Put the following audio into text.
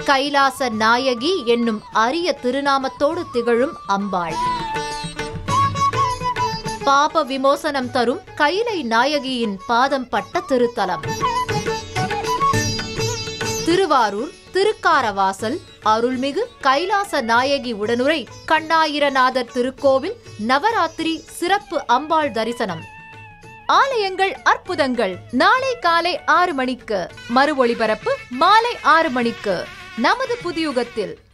கைலாச நாயகி என்னும் அரிய திருநாமத்தோடு திகழும் அம்பாள் பாப விமோசனம் தரும் கைலை நாயகியின் பாதம் பட்ட திருத்தலம் திருவாரூர் திருக்காரவாசல் அருள்மிகு கைலாச நாயகி உடனுரை கண்ணாயிரநாதர் திருக்கோவில் நவராத்திரி சிறப்பு அம்பாள் தரிசனம் ஆலயங்கள் அற்புதங்கள் நாளை காலை ஆறு மணிக்கு மறு ஒளிபரப்பு மாலை ஆறு மணிக்கு நமது புதியுகத்தில்